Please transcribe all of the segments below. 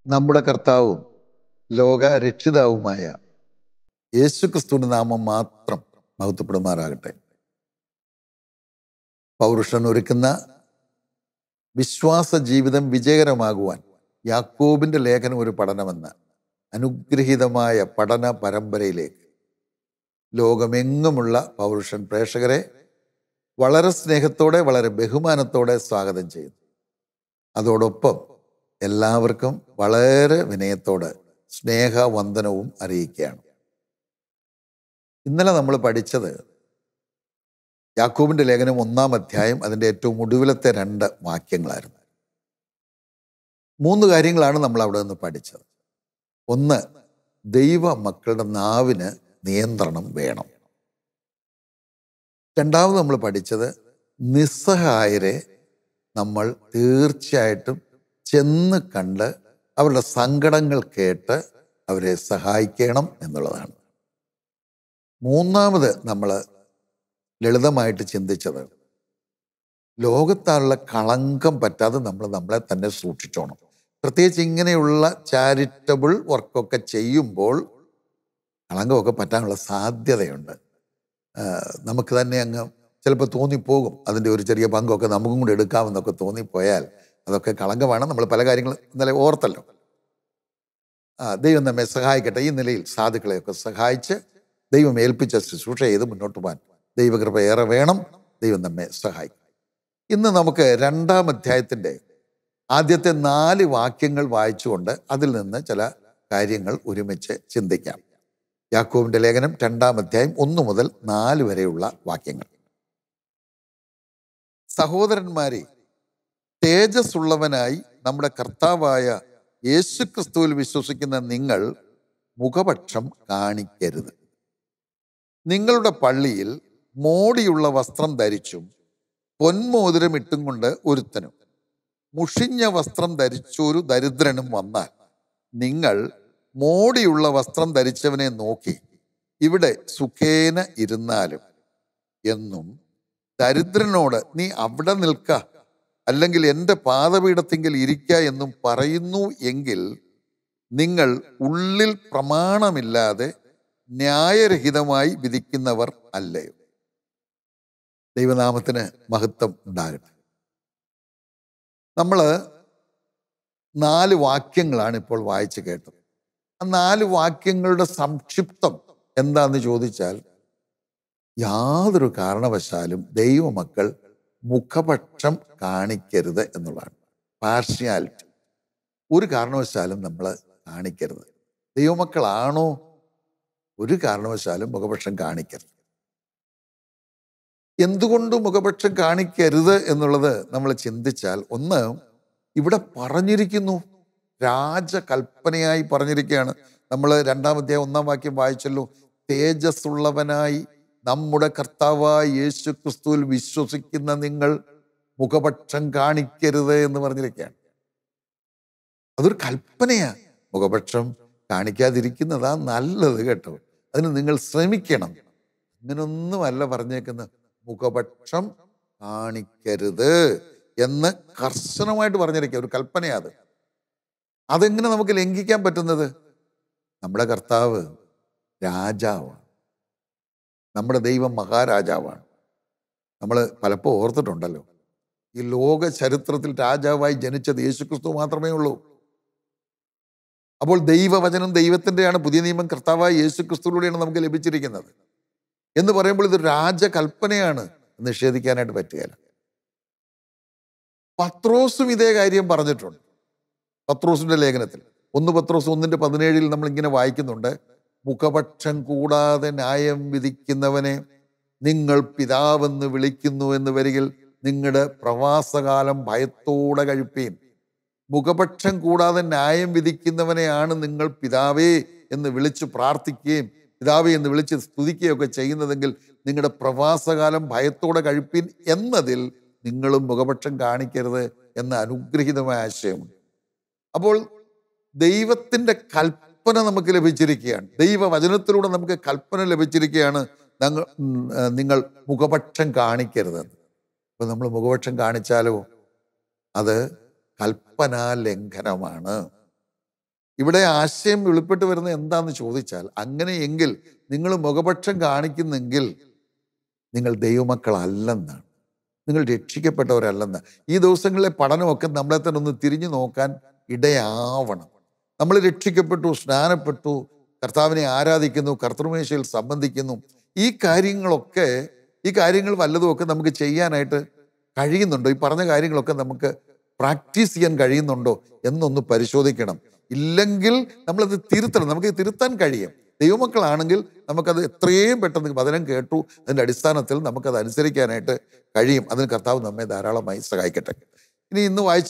നമ്മുടെ കർത്താവും ലോക രക്ഷിതാവുമായ യേശുക്രിസ്തുവിന്റെ നാമം മാത്രം മഹത്വപ്പെടുമാറാകട്ടെ പൗരുഷൻ ഒരുക്കുന്ന വിശ്വാസ ജീവിതം വിജയകരമാകുവാൻ യാക്കോബിന്റെ ലേഖനം ഒരു പഠനമെന്ന അനുഗ്രഹീതമായ പഠന പരമ്പരയിലേക്ക് ലോകമെങ്ങുമുള്ള പൗരുഷൻ പ്രേക്ഷകരെ വളരെ സ്നേഹത്തോടെ വളരെ ബഹുമാനത്തോടെ സ്വാഗതം ചെയ്യുന്നു അതോടൊപ്പം എല്ലാവർക്കും വളരെ വിനയത്തോടെ സ്നേഹവന്ദനവും അറിയിക്കുകയാണ് ഇന്നലെ നമ്മൾ പഠിച്ചത് യാക്കോബിന്റെ ലേഖനം ഒന്നാം അധ്യായം അതിൻ്റെ ഏറ്റവും ഒടുവിലത്തെ രണ്ട് വാക്യങ്ങളായിരുന്നു മൂന്ന് കാര്യങ്ങളാണ് നമ്മൾ അവിടെ നിന്ന് പഠിച്ചത് ഒന്ന് ദൈവ മക്കളുടെ നാവിന് നിയന്ത്രണം വേണം രണ്ടാമത് നമ്മൾ പഠിച്ചത് നിസ്സഹായരെ നമ്മൾ തീർച്ചയായിട്ടും ചെന്ന് കണ്ട് അവരുടെ സങ്കടങ്ങൾ കേട്ട് അവരെ സഹായിക്കണം എന്നുള്ളതാണ് മൂന്നാമത് നമ്മൾ ലളിതമായിട്ട് ചിന്തിച്ചത് ലോകത്താലുള്ള കളങ്കം പറ്റാതെ നമ്മൾ നമ്മളെ തന്നെ സൂക്ഷിച്ചോണം പ്രത്യേകിച്ച് ഇങ്ങനെയുള്ള ചാരിറ്റബിൾ വർക്കൊക്കെ ചെയ്യുമ്പോൾ കളങ്കമൊക്കെ പറ്റാനുള്ള സാധ്യതയുണ്ട് നമുക്ക് തന്നെ അങ്ങ് ചിലപ്പോൾ തോന്നിപ്പോകും അതിൻ്റെ ഒരു ചെറിയ പങ്കൊക്കെ നമുക്കും കൂടെ എടുക്കാമെന്നൊക്കെ തോന്നിപ്പോയാൽ അതൊക്കെ കളങ്കമാണ് നമ്മൾ പല കാര്യങ്ങളും ഇന്നലെ ഓർത്തല്ലോ ആ ദൈവം നമ്മെ സഹായിക്കട്ടെ ഈ നിലയിൽ സാധുക്കളെയൊക്കെ സഹായിച്ച് ദൈവം ഏൽപ്പിച്ച ശുശ്രൂഷ ചെയ്ത് മുന്നോട്ട് പോകാൻ ദൈവകൃപ ഏറെ വേണം ദൈവം നമ്മെ സഹായിക്കും ഇന്ന് നമുക്ക് രണ്ടാം അധ്യായത്തിൻ്റെ ആദ്യത്തെ നാല് വാക്യങ്ങൾ വായിച്ചുകൊണ്ട് അതിൽ നിന്ന് ചില കാര്യങ്ങൾ ഒരുമിച്ച് ചിന്തിക്കാം യാക്കോവിന്റെ ലേഖനം രണ്ടാം അധ്യായം ഒന്ന് മുതൽ നാല് വരെയുള്ള വാക്യങ്ങൾ സഹോദരന്മാരെ തേജസ്സുള്ളവനായി നമ്മുടെ കർത്താവായ യേശുക്രിസ്തുവിൽ വിശ്വസിക്കുന്ന നിങ്ങൾ മുഖപക്ഷം കാണിക്കരുത് നിങ്ങളുടെ പള്ളിയിൽ മോടിയുള്ള വസ്ത്രം ധരിച്ചും പൊന്മോതിരം ഇട്ടും കൊണ്ട് ഒരുത്തനും മുഷിഞ്ഞ വസ്ത്രം ധരിച്ചൊരു ദരിദ്രനും വന്നാൽ നിങ്ങൾ മോടിയുള്ള വസ്ത്രം ധരിച്ചവനെ നോക്കി ഇവിടെ സുഖേന ഇരുന്നാലും എന്നും ദരിദ്രനോട് നീ അവിടെ നിൽക്ക അല്ലെങ്കിൽ എൻ്റെ പാദപീഠത്തിങ്കിൽ ഇരിക്ക എന്നും പറയുന്നു എങ്കിൽ നിങ്ങൾ ഉള്ളിൽ പ്രമാണമില്ലാതെ ന്യായരഹിതമായി വിധിക്കുന്നവർ അല്ലയോ ദൈവനാമത്തിന് മഹത്വം ഉണ്ടാകട്ടെ നമ്മൾ നാല് വാക്യങ്ങളാണ് ഇപ്പോൾ വായിച്ചു കേട്ടത് ആ നാല് വാക്യങ്ങളുടെ സംക്ഷിപ്തം എന്താന്ന് ചോദിച്ചാൽ യാതൊരു കാരണവശാലും ദൈവമക്കൾ മുഖപക്ഷം കാണിക്കരുത് എന്നുള്ളതാണ് പാർഷ്യാലിറ്റി ഒരു കാരണവശാലും നമ്മൾ കാണിക്കരുത് ദൈവമക്കളാണോ ഒരു കാരണവശാലും മുഖപക്ഷം കാണിക്കരുത് എന്തുകൊണ്ട് മുഖപക്ഷം കാണിക്കരുത് എന്നുള്ളത് നമ്മൾ ചിന്തിച്ചാൽ ഒന്ന് ഇവിടെ പറഞ്ഞിരിക്കുന്നു രാജകൽപ്പനയായി പറഞ്ഞിരിക്കുകയാണ് നമ്മൾ രണ്ടാമത്തെ ഒന്നാം വാക്യം വായിച്ചല്ലോ തേജസ്സുള്ളവനായി നമ്മുടെ കർത്താവായ യേശു ക്രിസ്തുവിൽ വിശ്വസിക്കുന്ന നിങ്ങൾ മുഖപക്ഷം കാണിക്കരുത് എന്ന് പറഞ്ഞിരിക്കുകയാണ് അതൊരു കൽപ്പനയാ മുഖപക്ഷം കാണിക്കാതിരിക്കുന്നതാ നല്ലത് കേട്ടോ അതിന് നിങ്ങൾ ശ്രമിക്കണം അങ്ങനൊന്നുമല്ല പറഞ്ഞേക്കുന്ന മുഖപക്ഷം കാണിക്കരുത് എന്ന് കർശനമായിട്ട് പറഞ്ഞിരിക്കുക ഒരു കൽപ്പനയാ അത് അതെങ്ങനെ നമുക്ക് ലംഘിക്കാൻ പറ്റുന്നത് നമ്മുടെ കർത്താവ് രാജാവാണ് നമ്മുടെ ദൈവം മഹാരാജാവാണ് നമ്മൾ പലപ്പോൾ ഓർത്തിട്ടുണ്ടല്ലോ ഈ ലോക ചരിത്രത്തിൽ രാജാവായി ജനിച്ചത് യേശുക്രിസ്തു മാത്രമേ ഉള്ളൂ അപ്പോൾ ദൈവവചനം ദൈവത്തിൻ്റെയാണ് പുതിയ നിയമം കർത്താവായ യേശുക്രിസ്തുവിലൂടെയാണ് നമുക്ക് ലഭിച്ചിരിക്കുന്നത് എന്ന് പറയുമ്പോൾ ഇത് രാജകൽപ്പനയാണ് നിഷേധിക്കാനായിട്ട് പറ്റുകയില്ല പത്രോസും ഇതേ കാര്യം പറഞ്ഞിട്ടുണ്ട് പത്രോസിന്റെ ലേഖനത്തിൽ ഒന്ന് പത്രോസ് ഒന്നിന്റെ പതിനേഴിൽ നമ്മൾ ഇങ്ങനെ വായിക്കുന്നുണ്ട് മുഖപക്ഷം കൂടാതെ ന്യായം വിധിക്കുന്നവനെ നിങ്ങൾ പിതാവെന്ന് വിളിക്കുന്നു എന്ന് വരികിൽ നിങ്ങളുടെ പ്രവാസകാലം ഭയത്തോടെ കഴിപ്പീൻ മുഖപക്ഷം കൂടാതെ ന്യായം വിധിക്കുന്നവനെയാണ് നിങ്ങൾ പിതാവേ എന്ന് വിളിച്ച് പ്രാർത്ഥിക്കുകയും പിതാവേ എന്ന് വിളിച്ച് സ്തുതിക്കുകയൊക്കെ ചെയ്യുന്നതെങ്കിൽ നിങ്ങളുടെ പ്രവാസകാലം ഭയത്തോടെ കഴിപ്പീൻ എന്നതിൽ നിങ്ങളും മുഖപക്ഷം കാണിക്കരുത് എന്ന അനുഗ്രഹീതമായ ആശയമുണ്ട് അപ്പോൾ ദൈവത്തിൻ്റെ കൽപ്പന നമുക്ക് ലഭിച്ചിരിക്കുകയാണ് ദൈവവചനത്തിലൂടെ നമുക്ക് കൽപ്പന ലഭിച്ചിരിക്കുകയാണ് ഞങ്ങൾ നിങ്ങൾ മുഖപക്ഷം കാണിക്കരുത് അപ്പൊ നമ്മൾ മുഖപക്ഷം കാണിച്ചാലോ അത് കൽപ്പനാ ലംഘനമാണ് ഇവിടെ ആശയം വെളിപ്പെട്ട് വരുന്നത് എന്താന്ന് ചോദിച്ചാൽ അങ്ങനെയെങ്കിൽ നിങ്ങൾ മുഖപക്ഷം കാണിക്കുന്നെങ്കിൽ നിങ്ങൾ ദൈവമക്കളല്ലെന്നാണ് നിങ്ങൾ രക്ഷിക്കപ്പെട്ടവരല്ലെന്ന് ഈ ദിവസങ്ങളിലെ പഠനമൊക്കെ നമ്മളെ തന്നെ ഒന്ന് തിരിഞ്ഞു നോക്കാൻ ഇടയാവണം നമ്മൾ രക്ഷിക്കപ്പെട്ടു സ്നാനപ്പെട്ടു കർത്താവിനെ ആരാധിക്കുന്നു കർത്തൃമേശയിൽ സംബന്ധിക്കുന്നു ഈ കാര്യങ്ങളൊക്കെ ഈ കാര്യങ്ങൾ വല്ലതുമൊക്കെ നമുക്ക് ചെയ്യാനായിട്ട് കഴിയുന്നുണ്ടോ ഈ പറഞ്ഞ കാര്യങ്ങളൊക്കെ നമുക്ക് പ്രാക്ടീസ് ചെയ്യാൻ കഴിയുന്നുണ്ടോ എന്നൊന്ന് പരിശോധിക്കണം ഇല്ലെങ്കിൽ നമ്മളത് തിരുത്തണം നമുക്ക് തിരുത്താൻ കഴിയും ദൈവമക്കളാണെങ്കിൽ നമുക്കത് എത്രയും പെട്ടെന്ന് വചനം കേട്ടു അതിൻ്റെ അടിസ്ഥാനത്തിൽ നമുക്കത് അനുസരിക്കാനായിട്ട് കഴിയും അതിന് കർത്താവ് നമ്മെ ധാരാളമായി സഹായിക്കട്ടെ ഇനി ഇന്ന് വായിച്ച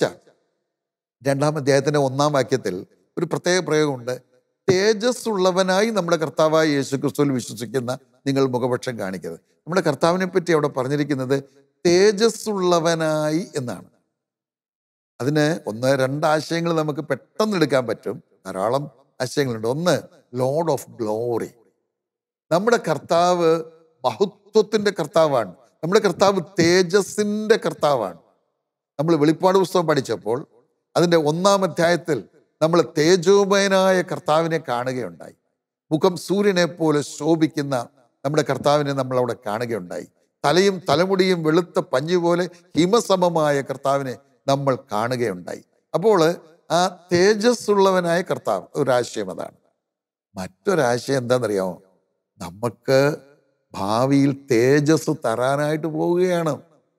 രണ്ടാം അധ്യായത്തിന്റെ ഒന്നാം വാക്യത്തിൽ ഒരു പ്രത്യേക പ്രയോഗമുണ്ട് തേജസ് ഉള്ളവനായി നമ്മുടെ കർത്താവായ യേശു ക്രിസ്തുവിൽ വിശ്വസിക്കുന്ന നിങ്ങൾ മുഖപക്ഷം കാണിക്കരുത് നമ്മുടെ കർത്താവിനെ പറ്റി അവിടെ പറഞ്ഞിരിക്കുന്നത് തേജസ് ഉള്ളവനായി എന്നാണ് അതിന് ഒന്ന് രണ്ട് ആശയങ്ങൾ നമുക്ക് പെട്ടെന്ന് എടുക്കാൻ പറ്റും ധാരാളം ആശയങ്ങളുണ്ട് ഒന്ന് ലോഡ് ഓഫ് ഗ്ലോറി നമ്മുടെ കർത്താവ് മഹത്വത്തിന്റെ കർത്താവാണ് നമ്മുടെ കർത്താവ് തേജസ്സിന്റെ കർത്താവാണ് നമ്മൾ വെളിപ്പാട് പുസ്തകം പഠിച്ചപ്പോൾ അതിൻ്റെ ഒന്നാം അധ്യായത്തിൽ നമ്മൾ തേജോമയനായ കർത്താവിനെ കാണുകയുണ്ടായി മുഖം സൂര്യനെ പോലെ ശോഭിക്കുന്ന നമ്മുടെ കർത്താവിനെ നമ്മൾ അവിടെ കാണുകയുണ്ടായി തലയും തലമുടിയും വെളുത്ത പഞ്ഞു പോലെ ഹിമസമമായ കർത്താവിനെ നമ്മൾ കാണുകയുണ്ടായി അപ്പോൾ ആ തേജസ് ഉള്ളവനായ കർത്താവ് ഒരാശയം അതാണ് മറ്റൊരാശയം എന്താണെന്നറിയാമോ നമുക്ക് ഭാവിയിൽ തേജസ് തരാനായിട്ട് പോവുകയാണ്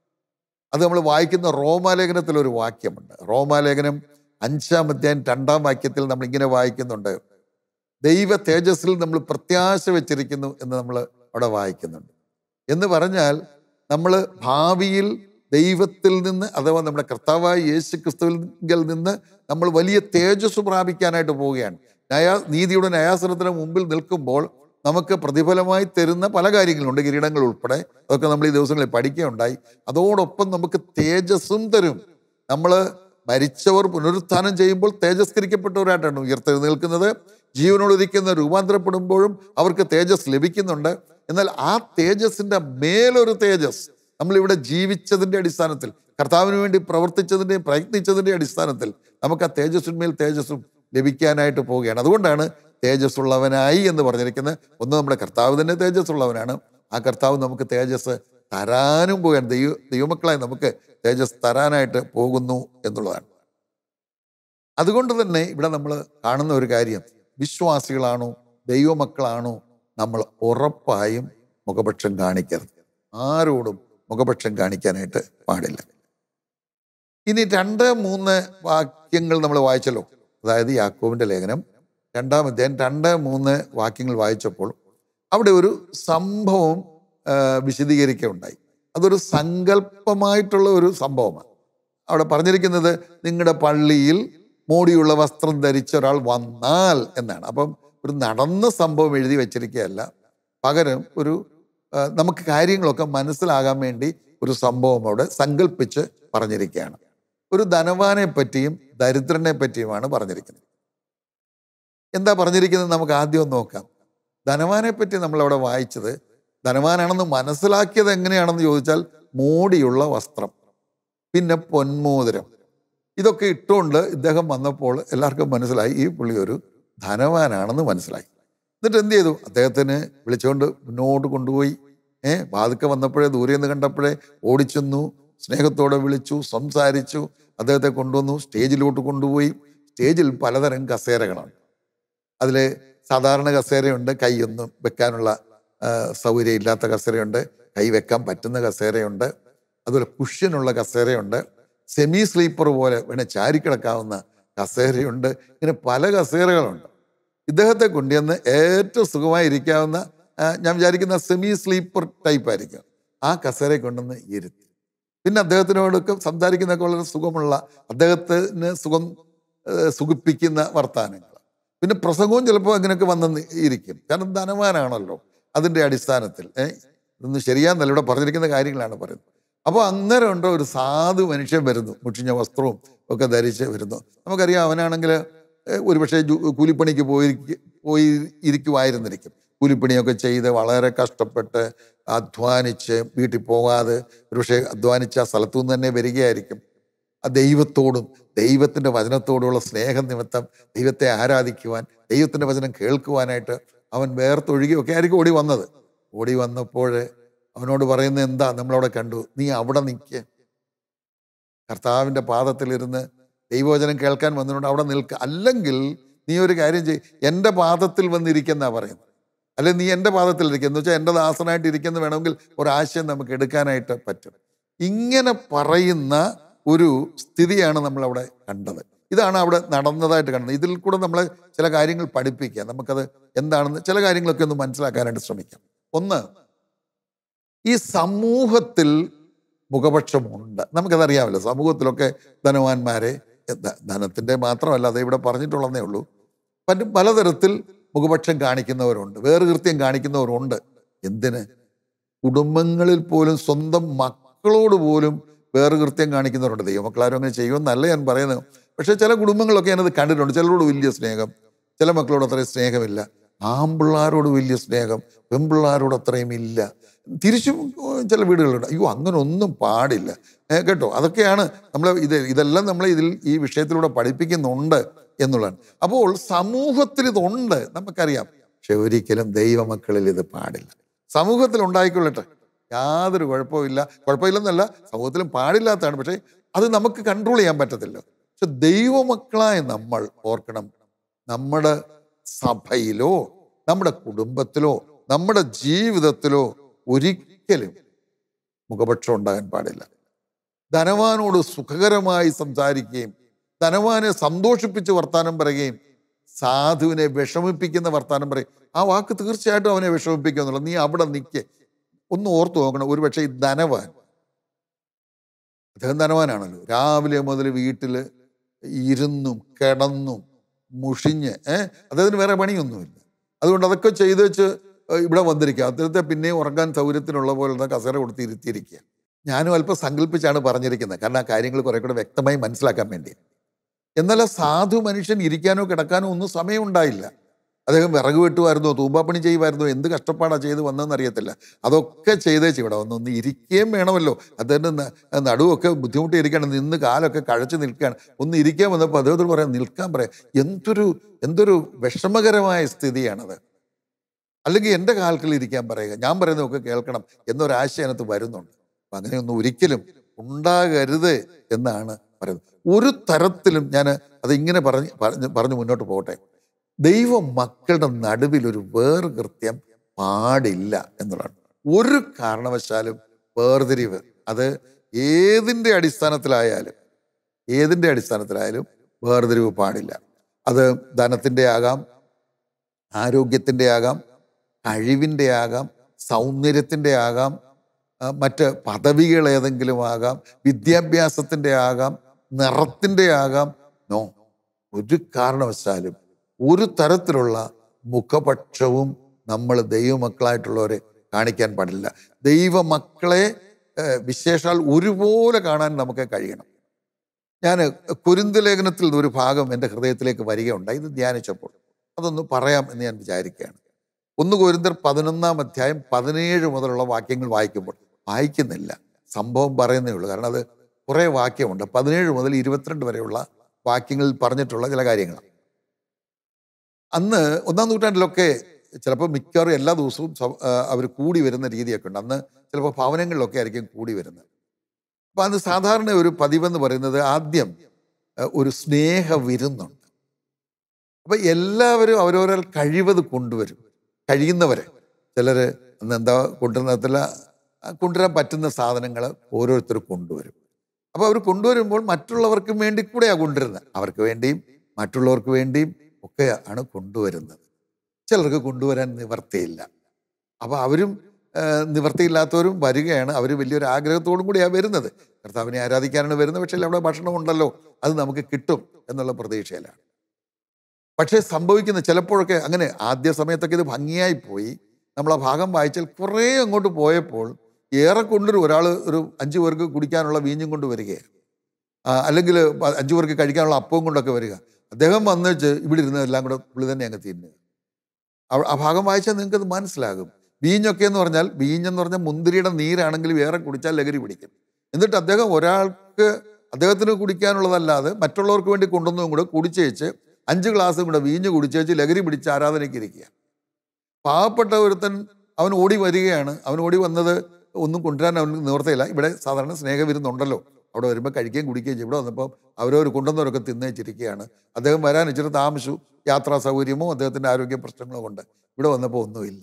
അത് നമ്മൾ വായിക്കുന്ന റോമാലേഖനത്തിൽ ഒരു വാക്യമുണ്ട് റോമാലേഖനം അഞ്ചാം അധ്യായം രണ്ടാം വാക്യത്തിൽ നമ്മൾ ഇങ്ങനെ വായിക്കുന്നുണ്ട് ദൈവ തേജസ്സിൽ നമ്മൾ പ്രത്യാശ വെച്ചിരിക്കുന്നു എന്ന് നമ്മൾ അവിടെ വായിക്കുന്നുണ്ട് എന്ന് പറഞ്ഞാൽ നമ്മൾ ഭാവിയിൽ ദൈവത്തിൽ നിന്ന് അഥവാ നമ്മുടെ കർത്താവായ യേശു ക്രിസ്തുവിൽ നിന്ന് നമ്മൾ വലിയ തേജസ് പ്രാപിക്കാനായിട്ട് പോവുകയാണ് ന്യായ നീതിയുടെ ന്യായാസനത്തിന് മുമ്പിൽ നിൽക്കുമ്പോൾ നമുക്ക് പ്രതിഫലമായി തരുന്ന പല കാര്യങ്ങളുണ്ട് കിരീടങ്ങൾ ഉൾപ്പെടെ അതൊക്കെ നമ്മൾ ഈ ദിവസങ്ങളിൽ പഠിക്കുകയുണ്ടായി അതോടൊപ്പം നമുക്ക് തേജസ്സും തരും നമ്മൾ മരിച്ചവർ പുനരുത്ഥാനം ചെയ്യുമ്പോൾ തേജസ്കരിക്കപ്പെട്ടവരായിട്ടാണ് ഉയർത്തെഴുന്നേൽക്കുന്നത് ജീവനോടിരിക്കുന്ന രൂപാന്തരപ്പെടുമ്പോഴും അവർക്ക് തേജസ് ലഭിക്കുന്നുണ്ട് എന്നാൽ ആ തേജസ്സിന്റെ മേലൊരു തേജസ് നമ്മളിവിടെ ജീവിച്ചതിന്റെ അടിസ്ഥാനത്തിൽ കർത്താവിന് വേണ്ടി പ്രവർത്തിച്ചതിൻ്റെയും പ്രയത്നിച്ചതിൻ്റെ അടിസ്ഥാനത്തിൽ നമുക്ക് ആ തേജസ്സിന്മേൽ തേജസ്സും ലഭിക്കാനായിട്ട് പോവുകയാണ് അതുകൊണ്ടാണ് തേജസ് ഉള്ളവനായി എന്ന് പറഞ്ഞിരിക്കുന്നത് ഒന്ന് നമ്മുടെ കർത്താവ് തന്നെ തേജസ് ഉള്ളവനാണ് ആ കർത്താവ് നമുക്ക് തേജസ് തരാനും പോവുകയാണ് ദൈവ ദൈവമക്കളായി നമുക്ക് തേജസ് തരാനായിട്ട് പോകുന്നു എന്നുള്ളതാണ് അതുകൊണ്ട് തന്നെ ഇവിടെ നമ്മൾ കാണുന്ന ഒരു കാര്യം വിശ്വാസികളാണോ ദൈവമക്കളാണോ നമ്മൾ ഉറപ്പായും മുഖപക്ഷം കാണിക്കരുത് ആരോടും മുഖപക്ഷം കാണിക്കാനായിട്ട് പാടില്ല ഇനി രണ്ട് മൂന്ന് വാക്യങ്ങൾ നമ്മൾ വായിച്ചല്ലോ അതായത് യാക്കോവിന്റെ ലേഖനം രണ്ടാം അധ്യായം രണ്ട് മൂന്ന് വാക്യങ്ങൾ വായിച്ചപ്പോൾ അവിടെ ഒരു സംഭവം ആ, വിശദീകരിക്കുകയുണ്ടായി അതൊരു സങ്കല്പമായിട്ടുള്ള ഒരു സംഭവമാണ് അവിടെ പറഞ്ഞിരിക്കുന്നത് നിങ്ങളുടെ പള്ളിയിൽ മോടിയുള്ള വസ്ത്രം ധരിച്ച ഒരാൾ വന്നാൽ എന്നാണ് അപ്പം ഒരു നടന്ന സംഭവം എഴുതി വെച്ചിരിക്കുകയല്ല പകരം ഒരു ആ, നമുക്ക് കാര്യങ്ങളൊക്കെ മനസ്സിലാകാൻ വേണ്ടി ഒരു സംഭവം അവിടെ സങ്കല്പിച്ച് പറഞ്ഞിരിക്കുകയാണ് ഒരു ധനവാനെ പറ്റിയും ദരിദ്രനെ പറ്റിയുമാണ് പറഞ്ഞിരിക്കുന്നത് എന്താ പറഞ്ഞിരിക്കുന്നത് നമുക്ക് ആദ്യം ഒന്ന് നോക്കാം ധനവാനെ പറ്റി നമ്മൾ അവിടെ വായിച്ചത് ധനവാനാണെന്ന് മനസ്സിലാക്കിയത് എങ്ങനെയാണെന്ന് ചോദിച്ചാൽ മോടിയുള്ള വസ്ത്രം പിന്നെ പൊന്മോതിരം ഇതൊക്കെ ഇട്ടുകൊണ്ട് ഇദ്ദേഹം വന്നപ്പോൾ എല്ലാവർക്കും മനസ്സിലായി ഈ പുള്ളി ഒരു ധനവാനാണെന്ന് മനസ്സിലായി എന്നിട്ട് എന്ത് ചെയ്തു അദ്ദേഹത്തിന് വിളിച്ചുകൊണ്ട് മുന്നോട്ട് കൊണ്ടുപോയി ഏ വാതുക്കെ വന്നപ്പോഴേ ദൂരെ നിന്ന് കണ്ടപ്പോഴേ ഓടിച്ചെന്നു സ്നേഹത്തോടെ വിളിച്ചു സംസാരിച്ചു അദ്ദേഹത്തെ കൊണ്ടുവന്നു സ്റ്റേജിലോട്ട് കൊണ്ടുപോയി സ്റ്റേജിൽ പലതരം കസേരകളാണ് അതിൽ സാധാരണ കസേരയുണ്ട് കൈയൊന്നും വെക്കാനുള്ള ആ, സൗകര്യം ഇല്ലാത്ത കസേരയുണ്ട് കൈ വെക്കാൻ പറ്റുന്ന കസേരയുണ്ട് അതുപോലെ കുഷ്യനുള്ള കസേരയുണ്ട് സെമി സ്ലീപ്പർ പോലെ വേണേ ചാരിക്കിടക്കാവുന്ന കസേരയുണ്ട് ഇങ്ങനെ പല കസേരകളുണ്ട് ഇദ്ദേഹത്തെ കൊണ്ടുവന്ന് ഏറ്റവും സുഖമായി ഇരിക്കാവുന്ന ആ, ഞാൻ വിചാരിക്കുന്ന സെമി സ്ലീപ്പർ ടൈപ്പ് ആയിരിക്കും ആ കസേരയെ കൊണ്ടുവന്ന് ഇരുത്തി പിന്നെ അദ്ദേഹത്തിനോടൊക്കെ സംസാരിക്കുന്നതൊക്കെ വളരെ സുഖമുള്ള അദ്ദേഹത്തിന് സുഖം ഏഹ്, സുഖിപ്പിക്കുന്ന വർത്താനങ്ങൾ പിന്നെ പ്രസംഗവും ചിലപ്പോൾ അങ്ങനെയൊക്കെ വന്ന് ഇരിക്കും കാരണം ധനവാനാണല്ലോ അതിൻ്റെ അടിസ്ഥാനത്തിൽ ഏഹ് ഇതൊന്നും ശരിയാന്നല്ല ഇവിടെ പറഞ്ഞിരിക്കുന്ന കാര്യങ്ങളാണ് പറയുന്നത് അപ്പോൾ അന്നേരം ഉണ്ടോ ഒരു സാധു മനുഷ്യൻ വരുന്നു മുഷിഞ്ഞ വസ്ത്രവും ഒക്കെ ധരിച്ച് വരുന്നു നമുക്കറിയാം അവനാണെങ്കിൽ ഏഹ്, ഒരുപക്ഷെ ജു- കൂലിപ്പണിക്ക് പോയി പോയി ഇരിക്കുമായിരുന്നിരിക്കും കൂലിപ്പണിയൊക്കെ ചെയ്ത് വളരെ കഷ്ടപ്പെട്ട് അധ്വാനിച്ച് വീട്ടിൽ പോകാതെ ഒരുപക്ഷെ അധ്വാനിച്ച ആ സ്ഥലത്തു നിന്ന് തന്നെ വരികയായിരിക്കും ആ ദൈവത്തോടും ദൈവത്തിൻ്റെ വചനത്തോടുള്ള സ്നേഹം നിമിത്തം ദൈവത്തെ ആരാധിക്കുവാൻ ദൈവത്തിൻ്റെ വചനം കേൾക്കുവാനായിട്ട് അവൻ വേർത്തൊഴുകിയൊക്കെ ആയിരിക്കും ഓടി വന്നത് ഓടി വന്നപ്പോൾ അവനോട് പറയുന്നത് എന്താ നമ്മളവിടെ കണ്ടു നീ അവിടെ നിൽക്കുക കർത്താവിൻ്റെ പാദത്തിലിരുന്ന് ദൈവവചനം കേൾക്കാൻ വന്നതുകൊണ്ട് അവിടെ നിൽക്കുക അല്ലെങ്കിൽ നീ ഒരു കാര്യം ചെയ് എൻ്റെ പാദത്തിൽ വന്നിരിക്കുന്ന പറയുന്നത് അല്ലെ നീ എൻ്റെ പാദത്തിൽ ഇരിക്കുക എന്ന് വെച്ചാൽ എൻ്റെ ദാസനായിട്ട് ഇരിക്കുന്ന വേണമെങ്കിൽ ഒരാശയം നമുക്ക് എടുക്കാനായിട്ട് പറ്റും ഇങ്ങനെ പറയുന്ന ഒരു സ്ഥിതിയാണ് നമ്മളവിടെ കണ്ടത് ഇതാണ് അവിടെ നടന്നതായിട്ട് കണ്ടത് ഇതിൽ കൂടെ നമ്മളെ ചില കാര്യങ്ങൾ പഠിപ്പിക്കുക നമുക്കത് എന്താണെന്ന് ചില കാര്യങ്ങളൊക്കെ ഒന്ന് മനസ്സിലാക്കാനായിട്ട് ശ്രമിക്കാം ഒന്ന് ഈ സമൂഹത്തിൽ മുഖപക്ഷമുണ്ട് നമുക്കതറിയാമല്ലോ സമൂഹത്തിലൊക്കെ ധനവാന്മാരെ ധ- ധനത്തിൻ്റെ മാത്രമല്ല അത് ഇവിടെ പറഞ്ഞിട്ടുള്ളതേ ഉള്ളൂ പല പലതരത്തിൽ മുഖപക്ഷം കാണിക്കുന്നവരുണ്ട് വേറുകൃത്യം കാണിക്കുന്നവരുണ്ട് എന്തിന് കുടുംബങ്ങളിൽ പോലും സ്വന്തം മക്കളോട് പോലും വേറുകൃത്യം കാണിക്കുന്നവരുണ്ട് ദൈവമക്കളാരും അങ്ങനെ ചെയ്യുമെന്നല്ല ഞാൻ പറയുന്നത് പക്ഷേ ചില കുടുംബങ്ങളൊക്കെ ഞാനത് കണ്ടിട്ടുണ്ട് ചിലരോട് വലിയ സ്നേഹം ചില മക്കളോട് അത്രയും സ്നേഹമില്ല ആമ്പിള്ളാരോട് വലിയ സ്നേഹം പെൺപിള്ളാരോട് അത്രയും ഇല്ല തിരിച്ചും ഏർ, ചില വീടുകളുണ്ട് അയ്യോ അങ്ങനെ ഒന്നും പാടില്ല ഏ, കേട്ടോ അതൊക്കെയാണ് നമ്മൾ ഇത് ഇതെല്ലാം നമ്മൾ ഇതിൽ ഈ വിഷയത്തിലൂടെ പഠിപ്പിക്കുന്നുണ്ട് എന്നുള്ളതാണ് അപ്പോൾ സമൂഹത്തിൽ ഇതുണ്ട് നമുക്കറിയാം പക്ഷെ ഒരിക്കലും ദൈവമക്കളിൽ ഇത് പാടില്ല സമൂഹത്തിൽ ഉണ്ടായിക്കൊള്ളട്ടെ യാതൊരു കുഴപ്പമില്ല കുഴപ്പമില്ലെന്നല്ല സമൂഹത്തിലും പാടില്ലാത്തതാണ് പക്ഷേ അത് നമുക്ക് കൺട്രോൾ ചെയ്യാൻ പറ്റത്തില്ല പക്ഷെ ദൈവമക്കളായ നമ്മൾ ഓർക്കണം നമ്മുടെ സഭയിലോ നമ്മുടെ കുടുംബത്തിലോ നമ്മുടെ ജീവിതത്തിലോ ഒരിക്കലും മുഖപക്ഷം ഉണ്ടാകാൻ പാടില്ല ധനവാനോട് സുഖകരമായി സംസാരിക്കുകയും ധനവാനെ സന്തോഷിപ്പിച്ച് വർത്താനം പറയുകയും സാധുവിനെ വിഷമിപ്പിക്കുന്ന വർത്താനം പറയും ആ വാക്ക് തീർച്ചയായിട്ടും അവനെ വിഷമിപ്പിക്കുക എന്നുള്ളത് നീ അവിടെ നിൽക്കെ ഒന്ന് ഓർത്തു നോക്കണം ഒരുപക്ഷെ ഈ ധനവാൻ അദ്ദേഹം ധനവാനാണല്ലോ രാവിലെ മുതൽ വീട്ടിൽ ഇരുന്നും കിടന്നും മുഷിഞ്ഞ് ഏഹ് അദ്ദേഹത്തിന് വേറെ പണിയൊന്നുമില്ല അതുകൊണ്ട് അതൊക്കെ ചെയ്ത് വെച്ച് ഏഹ് ഇവിടെ വന്നിരിക്കുക അദ്ദേഹത്തെ പിന്നെയും ഉറങ്ങാൻ സൗകര്യത്തിനുള്ള പോലെ കസേര കൊടുത്ത് ഇരുത്തിയിരിക്കുക ഞാനും അല്പം സങ്കല്പിച്ചാണ് പറഞ്ഞിരിക്കുന്നത് കാരണം ആ കാര്യങ്ങൾ കുറെ കൂടെ വ്യക്തമായി മനസ്സിലാക്കാൻ വേണ്ടി എന്നാൽ ആ സാധു മനുഷ്യൻ ഇരിക്കാനോ കിടക്കാനോ ഒന്നും സമയമുണ്ടായില്ല അദ്ദേഹം വിറക് വെട്ടുമായിരുന്നോ തൂമ്പാപ്പണി ചെയ്യുമായിരുന്നോ എന്ത് കഷ്ടപ്പാടാണ് ചെയ്ത് വന്നതെന്ന് അറിയത്തില്ല അതൊക്കെ ചെയ്തേച്ച് ഇവിടെ വന്ന് ഒന്ന് ഇരിക്കുകയും വേണമല്ലോ അദ്ദേഹത്തിൻ്റെ ന- നടുവൊക്കെ ബുദ്ധിമുട്ടി ഇരിക്കണം നിന്ന് കാലൊക്കെ കഴച്ച് നിൽക്കുകയാണ് ഒന്ന് ഇരിക്കാൻ വന്നപ്പോൾ അദ്ദേഹത്തോട് പറയാം നിൽക്കാൻ പറയാം എന്തൊരു എന്തൊരു വിഷമകരമായ സ്ഥിതിയാണത് അല്ലെങ്കിൽ എൻ്റെ കാൽക്കൽ ഇരിക്കാൻ പറയുക ഞാൻ പറയുന്നതൊക്കെ കേൾക്കണം എന്നൊരാശയം അതിനകത്ത് വരുന്നുണ്ട് അപ്പം അങ്ങനെയൊന്നും ഒരിക്കലും ഉണ്ടാകരുത് എന്നാണ് പറയുന്നത് ഒരു തരത്തിലും ഞാൻ അത് ഇങ്ങനെ പറഞ്ഞ് പറഞ്ഞ് പറഞ്ഞു മുന്നോട്ട് പോകട്ടെ ദൈവ മക്കളുടെ നടുവിൽ ഒരു വേർകൃത്യം പാടില്ല എന്നുള്ളതാണ് ഒരു കാരണവശാലും വേർതിരിവ് അത് ഏതിൻ്റെ അടിസ്ഥാനത്തിലായാലും ഏതിൻ്റെ അടിസ്ഥാനത്തിലായാലും വേർതിരിവ് പാടില്ല അത് ധനത്തിൻ്റെ ആകാം ആരോഗ്യത്തിൻ്റെ ആകാം കഴിവിൻ്റെ ആകാം സൗന്ദര്യത്തിൻ്റെ ആകാം ആ, മറ്റ് പദവികൾ ഏതെങ്കിലും ആകാം വിദ്യാഭ്യാസത്തിൻ്റെ ആകാം നിറത്തിൻ്റെ ആകാം നോ ഒരു കാരണവശാലും ഒരു തരത്തിലുള്ള മുഖപക്ഷവും നമ്മൾ ദൈവമക്കളായിട്ടുള്ളവരെ കാണിക്കാൻ പാടില്ല ദൈവമക്കളെ ഏഹ്, വിശേഷാൽ ഒരുപോലെ കാണാൻ നമുക്ക് കഴിയണം ഞാൻ കുരുന്ത് ലേഖനത്തിൽ നിന്ന് ഒരു ഭാഗം എൻ്റെ ഹൃദയത്തിലേക്ക് വരികയുണ്ടായി ഇത് ധ്യാനിച്ചപ്പോൾ അതൊന്ന് പറയാം എന്ന് ഞാൻ വിചാരിക്കുകയാണ് ഒന്ന് കോരിന്തർ പതിനൊന്നാം അധ്യായം പതിനേഴ് മുതലുള്ള വാക്യങ്ങൾ വായിക്കുമ്പോൾ വായിക്കുന്നില്ല സംഭവം പറയുന്നേ ഉള്ളൂ കാരണം അത് കുറേ വാക്യമുണ്ട് പതിനേഴ് മുതൽ ഇരുപത്തിരണ്ട് വരെയുള്ള വാക്യങ്ങളിൽ പറഞ്ഞിട്ടുള്ള ചില കാര്യങ്ങളാണ് അന്ന് ഒന്നാം നൂറ്റാണ്ടിലൊക്കെ ചിലപ്പോൾ മിക്കവാറും എല്ലാ ദിവസവും അവർ കൂടി വരുന്ന രീതിയൊക്കെ ഉണ്ട് അന്ന് ചിലപ്പോൾ ഭവനങ്ങളിലൊക്കെ ആയിരിക്കും കൂടി വരുന്നത് അപ്പം അത് സാധാരണ ഒരു പതിവെന്ന് പറയുന്നത് ആദ്യം ഏഹ്, ഒരു സ്നേഹ വിരുന്നുണ്ട് അപ്പം എല്ലാവരും അവരവരെ കഴിവത് കൊണ്ടുവരും കഴിയുന്നവരെ ചിലർ അന്ന് എന്താ കൊണ്ടുവരത്തില്ല കൊണ്ടുവരാൻ പറ്റുന്ന സാധനങ്ങൾ ഓരോരുത്തർ കൊണ്ടുവരും അപ്പോൾ അവർ കൊണ്ടുവരുമ്പോൾ മറ്റുള്ളവർക്കും വേണ്ടി കൂടെയാണ് കൊണ്ടുവരുന്നത് അവർക്ക് വേണ്ടിയും മറ്റുള്ളവർക്ക് വേണ്ടിയും ഒക്കെ ആണ് കൊണ്ടുവരുന്നത് ചിലർക്ക് കൊണ്ടുവരാൻ നിവർത്തിയില്ല അപ്പോൾ അവരും ആ, നിവർത്തിയില്ലാത്തവരും വരികയാണ് അവർ വലിയൊരു ആഗ്രഹത്തോടും കൂടിയാണ് വരുന്നത് കർത്താവിനെ ആരാധിക്കാനാണ് വരുന്നത് പക്ഷേ അവിടെ ഭക്ഷണം ഉണ്ടല്ലോ അത് നമുക്ക് കിട്ടും എന്നുള്ള പ്രതീക്ഷയിലാണ് പക്ഷേ സംഭവിക്കുന്ന ചിലപ്പോഴൊക്കെ അങ്ങനെ ആദ്യ സമയത്തൊക്കെ ഇത് ഭംഗിയായി പോയി നമ്മൾ ആ ഭാഗം വായിച്ചാൽ കുറേ അങ്ങോട്ട് പോയപ്പോൾ ഏറെ കൊണ്ടൊരു ഒരാൾ ഒരു അഞ്ചു പേർക്ക് കുടിക്കാനുള്ള വീഞ്ഞും കൊണ്ട് വരികയാണ് ആ, അല്ലെങ്കിൽ പ- അഞ്ചു പേർക്ക് കഴിക്കാനുള്ള അപ്പവും കൊണ്ടൊക്കെ വരിക അദ്ദേഹം വന്നിട്ട് ഇവിടെ ഇരുന്ന് എല്ലാം കൂടെ പുള്ളി തന്നെ അങ്ങ് തിന്നുക അവ- ആ ഭാഗം വായിച്ചാൽ നിങ്ങൾക്ക് അത് മനസ്സിലാകും വീഞ്ഞൊക്കെ എന്ന് പറഞ്ഞാൽ വീഞ്ഞെന്ന് പറഞ്ഞാൽ മുന്തിരിയുടെ നീരാണെങ്കിൽ വേറെ കുടിച്ചാൽ ലഹരി പിടിക്കും എന്നിട്ട് അദ്ദേഹം ഒരാൾക്ക് അദ്ദേഹത്തിന് കുടിക്കാനുള്ളതല്ലാതെ മറ്റുള്ളവർക്ക് വേണ്ടി കൊണ്ടുവന്നതും കൂടെ കുടിച്ചേച്ച് അഞ്ച് ഗ്ലാസ്സും കൂടെ വീഞ്ഞ് കുടിച്ചേച്ച് ലഹരി പിടിച്ച് ആരാധനയ്ക്ക് ഇരിക്കുക പാവപ്പെട്ട ഒരുത്തൻ അവൻ ഓടി വരികയാണ് അവൻ ഓടി വന്നത് ഒന്നും കൊണ്ടുവരാൻ അവന് നിവർത്തിയില്ല ഇവിടെ സാധാരണ സ്നേഹവിരുന്നുണ്ടല്ലോ അവിടെ വരുമ്പോൾ കഴിക്കുകയും കുടിക്കുകയും ചെയ്യും ഇവിടെ വന്നപ്പോൾ അവരവർ കൊണ്ടുവന്നവരൊക്കെ തിന്നേച്ചിരിക്കുകയാണ് അദ്ദേഹം വരാൻ ഇച്ചിരി താമസിച്ചു യാത്രാ സൗകര്യമോ അദ്ദേഹത്തിൻ്റെ ആരോഗ്യ പ്രശ്നങ്ങളോ കൊണ്ട് ഇവിടെ വന്നപ്പോൾ ഒന്നുമില്ല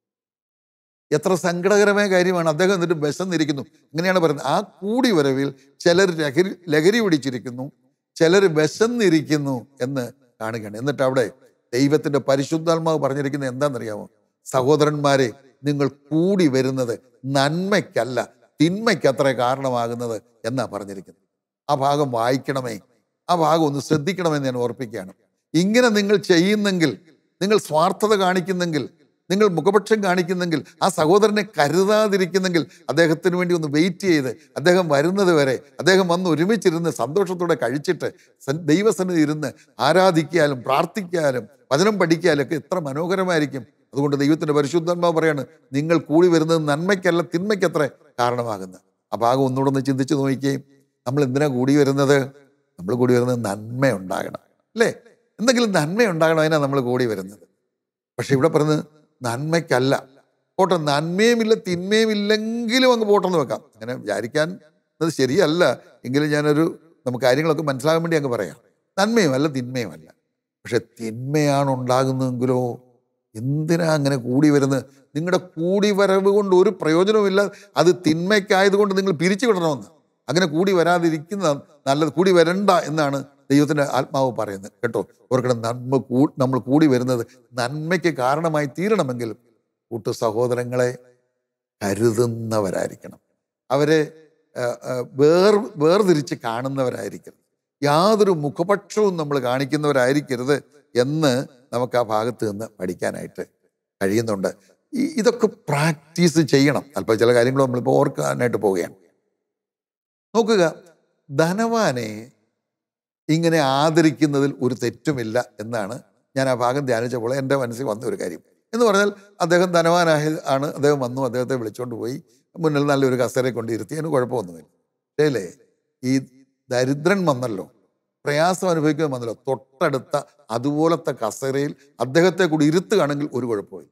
എത്ര സങ്കടകരമായ കാര്യമാണ് അദ്ദേഹം എന്നിട്ട് വിശന്നിരിക്കുന്നു ഇങ്ങനെയാണ് പറയുന്നത് ആ കൂടി വരവിൽ ചിലർ ലഹരി ലഹരി പിടിച്ചിരിക്കുന്നു ചിലർ വിശന്നിരിക്കുന്നു എന്ന് കാണുകയാണ് എന്നിട്ട് അവിടെ ദൈവത്തിന്റെ പരിശുദ്ധാത്മാവ് പറഞ്ഞിരിക്കുന്നത് എന്താണെന്നറിയാമോ സഹോദരന്മാരെ നിങ്ങൾ കൂടി വരുന്നത് നന്മയ്ക്കല്ല തിന്മയ്ക്കത്ര കാരണമാകുന്നത് എന്നാ പറഞ്ഞിരിക്കുന്നത് ആ ഭാഗം വായിക്കണമേ ആ ഭാഗം ഒന്ന് ശ്രദ്ധിക്കണമെന്ന് ഞാൻ ഓർപ്പിക്കുകയാണ് ഇങ്ങനെ നിങ്ങൾ ചെയ്യുന്നെങ്കിൽ നിങ്ങൾ സ്വാർത്ഥത കാണിക്കുന്നെങ്കിൽ നിങ്ങൾ മുഖപക്ഷം കാണിക്കുന്നെങ്കിൽ ആ സഹോദരനെ കരുതാതിരിക്കുന്നെങ്കിൽ അദ്ദേഹത്തിന് വേണ്ടി ഒന്ന് വെയിറ്റ് ചെയ്ത് അദ്ദേഹം വരുന്നത് വരെ അദ്ദേഹം വന്ന് ഒരുമിച്ചിരുന്ന് സന്തോഷത്തോടെ കഴിച്ചിട്ട് സൻ- ദൈവസന്നിധി ഇരുന്ന് ആരാധിക്കാലും പ്രാർത്ഥിക്കാലും വചനം പഠിക്കാലും ഒക്കെ എത്ര മനോഹരമായിരിക്കും അതുകൊണ്ട് ദൈവത്തിന്റെ പരിശുദ്ധാത്മാവ് പറയാണ് നിങ്ങൾ കൂടി വരുന്നത് നന്മയ്ക്കല്ല തിന്മയ്ക്കത്ര കാരണമാകുന്നത് ആ ഭാഗം ഒന്നുകൂടെ ഒന്ന് ചിന്തിച്ച് നോക്കിക്കുകയും നമ്മൾ എന്തിനാ കൂടി വരുന്നത് നമ്മൾ കൂടി വരുന്നത് നന്മ ഉണ്ടാകണം അല്ലേ എന്തെങ്കിലും നന്മ ഉണ്ടാകണം അതിനാ നമ്മൾ കൂടി വരുന്നത് പക്ഷെ ഇവിടെ പറയുന്നത് നന്മയ്ക്കല്ല പോട്ടെ നന്മയുമില്ല തിന്മയുമില്ലെങ്കിലും അങ്ങ് പോട്ടെന്ന് വെക്കാം അങ്ങനെ വിചാരിക്കാൻ അത് ശരിയല്ല എങ്കിലും ഞാനൊരു നമുക്ക് കാര്യങ്ങളൊക്കെ മനസ്സിലാകാൻ വേണ്ടി അങ്ങ് പറയാം നന്മയുമല്ല തിന്മയുമല്ല പക്ഷെ തിന്മയാണ് ഉണ്ടാകുന്നതെങ്കിലോ എന്തിനാ അങ്ങനെ കൂടി വരുന്നത് നിങ്ങളുടെ കൂടി വരവ് കൊണ്ട് ഒരു പ്രയോജനവുമില്ല അത് തിന്മയ്ക്കായതുകൊണ്ട് നിങ്ങൾ പിരിച്ചു വിടണമെന്ന് അങ്ങനെ കൂടി വരാതിരിക്കുന്ന നല്ലത് കൂടി വരണ്ട എന്നാണ് ദൈവത്തിന്റെ ആത്മാവ് പറയുന്നത് കേട്ടോ ഓർക്കണം നന്മ കൂ നമ്മൾ കൂടി വരുന്നത് നന്മയ്ക്ക് കാരണമായി തീരണമെങ്കിൽ കൂട്ടു സഹോദരങ്ങളെ കരുതുന്നവരായിരിക്കണം അവരെ ആ, ആ, വേർ വേർതിരിച്ച് കാണുന്നവരായിരിക്കണം യാതൊരു മുഖപക്ഷവും നമ്മൾ കാണിക്കുന്നവരായിരിക്കരുത് എന്ന് നമുക്ക് ആ ഭാഗത്ത് നിന്ന് പഠിക്കാനായിട്ട് കഴിയുന്നുണ്ട് ഈ ഇതൊക്കെ പ്രാക്ടീസ് ചെയ്യണം അല്പം ചില കാര്യങ്ങൾ നമ്മളിപ്പോൾ ഓർക്കാനായിട്ട് പോവുകയാണ് നോക്കുക ധനവാനെ ഇങ്ങനെ ആദരിക്കുന്നതിൽ ഒരു തെറ്റുമില്ല എന്നാണ് ഞാൻ ആ ഭാഗം ധ്യാനിച്ചപ്പോൾ എൻ്റെ മനസ്സിൽ വന്ന ഒരു കാര്യം എന്ന് പറഞ്ഞാൽ അദ്ദേഹം ധനവാനായ ആണ് അദ്ദേഹം വന്നു അദ്ദേഹത്തെ വിളിച്ചുകൊണ്ട് പോയി മുന്നിൽ നല്ലൊരു കസേരയെ കൊണ്ട് ഇരുത്തി അതിന് കുഴപ്പമൊന്നുമില്ല ശരിയല്ലേ ഈ ദരിദ്രൻ വന്നല്ലോ പ്രയാസം അനുഭവിക്കുന്ന വന്നല്ലോ തൊട്ടടുത്ത അതുപോലത്തെ കസേരയിൽ അദ്ദേഹത്തെ കൂടി ഇരുത്തുകയാണെങ്കിൽ ഒരു കുഴപ്പമില്ല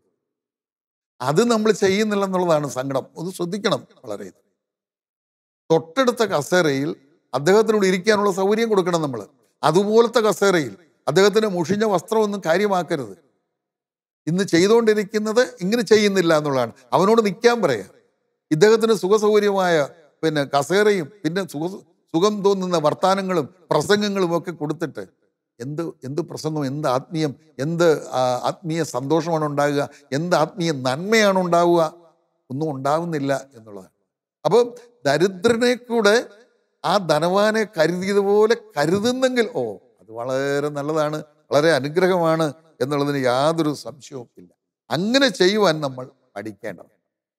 അത് നമ്മൾ ചെയ്യുന്നില്ല എന്നുള്ളതാണ് സങ്കടം ഒന്ന് ശ്രദ്ധിക്കണം വളരെ തൊട്ടടുത്ത കസേരയിൽ അദ്ദേഹത്തിനോട് ഇരിക്കാനുള്ള സൗകര്യം കൊടുക്കണം നമ്മൾ അതുപോലത്തെ കസേരയിൽ അദ്ദേഹത്തിന് മുഷിഞ്ഞ വസ്ത്രമൊന്നും കാര്യമാക്കരുത് ഇന്ന് ചെയ്തുകൊണ്ടിരിക്കുന്നത് ഇങ്ങനെ ചെയ്യുന്നില്ല എന്നുള്ളതാണ് അവനോട് നിൽക്കാൻ പറയാ ഇദ്ദേഹത്തിന് സുഖസൗകര്യമായ പിന്നെ കസേരയും പിന്നെ സുഖ സുഖം തോന്നുന്ന വർത്താനങ്ങളും പ്രസംഗങ്ങളും ഒക്കെ കൊടുത്തിട്ട് എന്ത് എന്ത് പ്രസംഗം എന്ത് ആത്മീയം എന്ത് ആ, ആത്മീയ സന്തോഷമാണ് ഉണ്ടാകുക എന്ത് ആത്മീയ നന്മയാണ് ഉണ്ടാവുക ഒന്നും ഉണ്ടാവുന്നില്ല എന്നുള്ളതാണ് അപ്പോൾ ദരിദ്രനെ കൂടെ ആ ധനവാനെ കരുതിയതുപോലെ കരുതുന്നെങ്കിൽ ഓ അത് വളരെ നല്ലതാണ് വളരെ അനുഗ്രഹമാണ് എന്നുള്ളതിന് യാതൊരു സംശയവും ഇല്ല അങ്ങനെ ചെയ്യുവാൻ നമ്മൾ പഠിക്കേണ്ടത്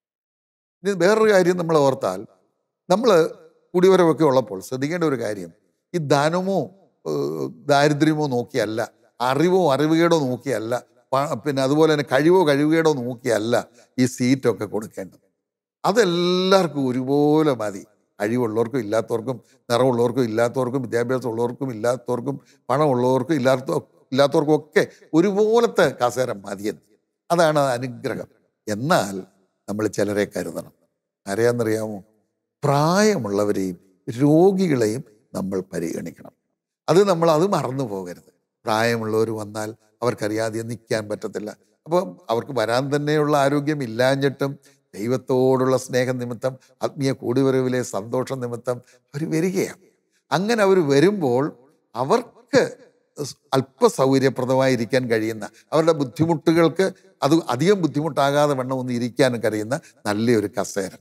ഇനി വേറൊരു കാര്യം നമ്മൾ ഓർത്താൽ നമ്മൾ കുടിവരവൊക്കെ ഉള്ളപ്പോൾ ശ്രദ്ധിക്കേണ്ട ഒരു കാര്യം ഈ ധനമോ ഏഹ്, ദാരിദ്ര്യമോ നോക്കിയല്ല അറിവോ അറിവുകേടോ നോക്കിയല്ല പ- പിന്നെ അതുപോലെ തന്നെ കഴിവോ കഴിവുകേടോ നോക്കിയല്ല ഈ സീറ്റൊക്കെ കൊടുക്കേണ്ടത് അതെല്ലാവർക്കും ഒരുപോലെ മതി കഴിവുള്ളവർക്കും ഇല്ലാത്തവർക്കും നിറമുള്ളവർക്കും ഇല്ലാത്തവർക്കും വിദ്യാഭ്യാസം ഉള്ളവർക്കും ഇല്ലാത്തവർക്കും പണമുള്ളവർക്കും ഇല്ലാത്ത ഇല്ലാത്തവർക്കും ഒക്കെ ഒരുപോലത്തെ കസേര മതിയെന്ന് അതാണ് അനുഗ്രഹം എന്നാൽ നമ്മൾ ചിലരെ കരുതണം ആരെയാണെന്നറിയാമോ പ്രായമുള്ളവരെയും രോഗികളെയും നമ്മൾ പരിഗണിക്കണം അത് നമ്മൾ അത് മറന്നു പോകരുത് പ്രായമുള്ളവർ വന്നാൽ അവർക്കറിയാതെ നിൽക്കാൻ പറ്റത്തില്ല അപ്പം അവർക്ക് വരാൻ തന്നെയുള്ള ആരോഗ്യം ഇല്ലാഞ്ഞിട്ടും ദൈവത്തോടുള്ള സ്നേഹം നിമിത്തം ആത്മീയ കൂടിവരവിലെ സന്തോഷം നിമിത്തം അവർ വരികയാണ് അങ്ങനെ അവർ വരുമ്പോൾ അവർക്ക് സ് അല്പസൗകര്യപ്രദമായിരിക്കാൻ കഴിയുന്ന അവരുടെ ബുദ്ധിമുട്ടുകൾക്ക് അത് അധികം ബുദ്ധിമുട്ടാകാതെ വണ്ണം ഒന്ന് ഇരിക്കാൻ കഴിയുന്ന നല്ലൊരു കസേര